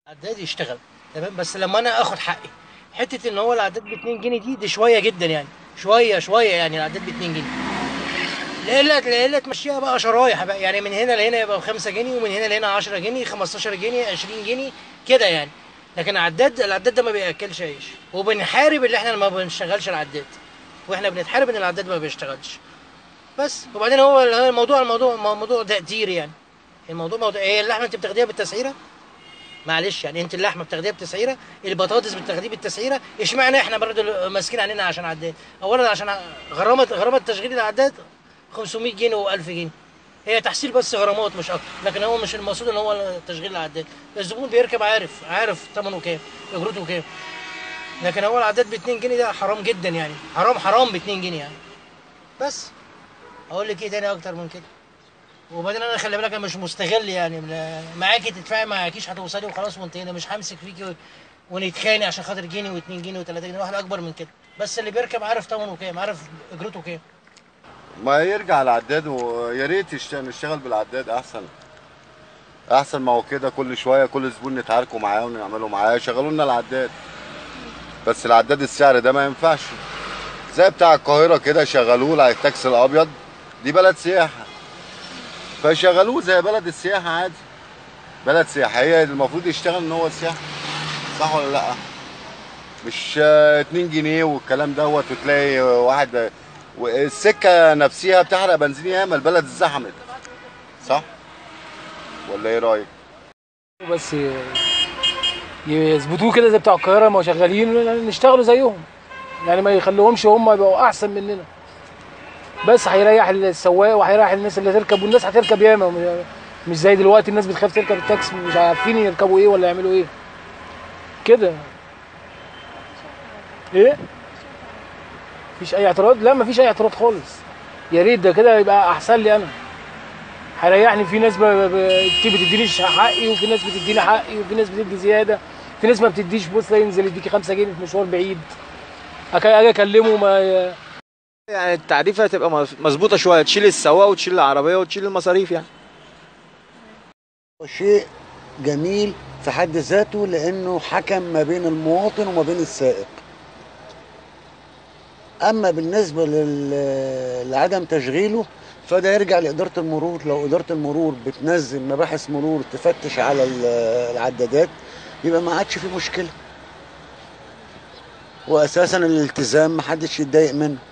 العداد يشتغل تمام بس لما انا اخد حقي حته ان هو العداد ب 2 جنيه دي دي شويه جدا يعني شويه شويه يعني العداد ب 2 جنيه لا لا لا تمشيها بقى شرايح بقى يعني من هنا لهنا يبقى ب 5 جنيه ومن هنا لهنا 10 جنيه 15 جنيه 20 جنيه كده يعني لكن العداد العداد ده ما بياكلش عيش وبنحارب اللي احنا ما بنشغلش العداد واحنا بنتحارب ان العداد ما بيشتغلش بس وبعدين هو الموضوع الموضوع موضوع تقدير يعني الموضوع موضوع هي اللحمه انت بتاخديها بالتسعيره معلش يعني انت اللحمه بتاخديها بتسعيره البطاطس بتاخديه بالتسعيره اشمعنى احنا برضه ماسكين علينا عشان عداد اولا عشان غرامه غرامه تشغيل العداد 500 جنيه و1000 جنيه هي تحصيل بس غرامات مش اكتر لكن هو مش المقصود ان هو تشغيل العداد الزبون بيركب عارف عارف ثمنه كام اجرته كام لكن هو العداد ب 2 جنيه ده حرام جدا يعني حرام حرام ب 2 جنيه يعني بس اقول لك ايه تاني اكتر من كده وبعدين انا خلي بالك انا مش مستغل يعني معاكي تدفعي معاكيش هتوصلي وخلاص وانتهينا مش همسك فيكي ونتخانق عشان خاطر جنيه و2 جنيه و3 جنيه واحد اكبر من كده بس اللي بيركب عارف ثمنه كام عارف اجرته كام ما يرجع العداد ويا ريت نشتغل بالعداد احسن احسن ما هو كده كل شويه كل زبون نتعاركوا معاه ونعملوا معاه شغلوا لنا العداد بس العداد السعر ده ما ينفعش زي بتاع القاهره كده شغلوه على التاكسي الابيض دي بلد سياحه فشغلوه زي بلد السياحه عادي بلد سياحيه المفروض يشتغل ان هو سياحه صح ولا لا مش 2 جنيه والكلام دوت وتلاقي واحد والسكه نفسها بتحرق بنزين ياما البلد اتزحمت صح ولا ايه رايك بس يظبطوه كده زي بتاع القاهره ما شغالين نشتغلوا زيهم يعني ما يخلوهمش هم يبقوا احسن مننا بس هيريح السواق وهيريح الناس اللي تركب والناس هتركب ياما مش زي دلوقتي الناس بتخاف تركب التاكسي مش عارفين يركبوا ايه ولا يعملوا ايه كده ايه مفيش اي اعتراض لا مفيش اي اعتراض خالص يا ريت ده كده يبقى احسن لي انا هيريحني في ناس بتدينيش حقي وفي ناس بتديني حقي وفي ناس بتدي زياده في ناس ما بتديش بص ينزل يديكي 5 جنيه في مشوار بعيد اجي اكلمه ما يعني التعريفه تبقى مظبوطه شويه تشيل السواق وتشيل العربيه وتشيل المصاريف يعني شيء جميل في حد ذاته لانه حكم ما بين المواطن وما بين السائق اما بالنسبه لعدم تشغيله فده يرجع لاداره المرور لو اداره المرور بتنزل مباحث مرور تفتش على العدادات يبقى ما عادش في مشكله واساسا الالتزام محدش يتضايق منه